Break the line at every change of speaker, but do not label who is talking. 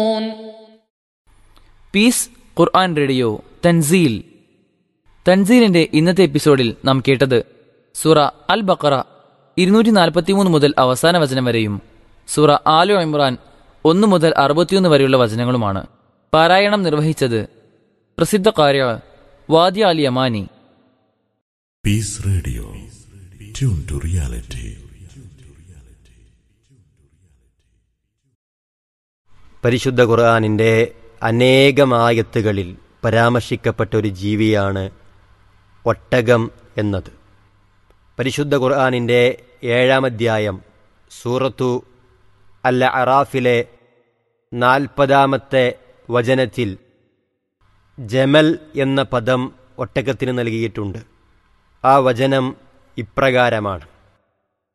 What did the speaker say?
Piece ഖുർആൻ radio തൻസീൽ തൻസീലിന്റെ ഇന്നത്തെ എപ്പിസോഡിൽ നാം കേട്ടത് സൂറ അൽ ബക്കറ ഇരുന്നൂറ്റി നാൽപ്പത്തിമൂന്ന് മുതൽ അവസാന വചനം വരെയും സൂറ ആലു ഇമ്രാൻ ഒന്ന് മുതൽ അറുപത്തിയൊന്ന് വരെയുള്ള വചനങ്ങളുമാണ് പാരായണം നിർവഹിച്ചത് പ്രസിദ്ധ കാര്യ വാദ്യ Ali Amani
Peace Radio. Tune to reality.
പരിശുദ്ധ ഖുർആാനിൻ്റെ അനേകമായത്തുകളിൽ പരാമർശിക്കപ്പെട്ട ഒരു ജീവിയാണ് ഒട്ടകം എന്നത് പരിശുദ്ധ ഖുർആാനിൻ്റെ ഏഴാം അധ്യായം സൂറത്തു അൽ അറാഫിലെ നാൽപ്പതാമത്തെ വചനത്തിൽ ജമൽ എന്ന പദം ഒട്ടകത്തിന് നൽകിയിട്ടുണ്ട് ആ വചനം ഇപ്രകാരമാണ്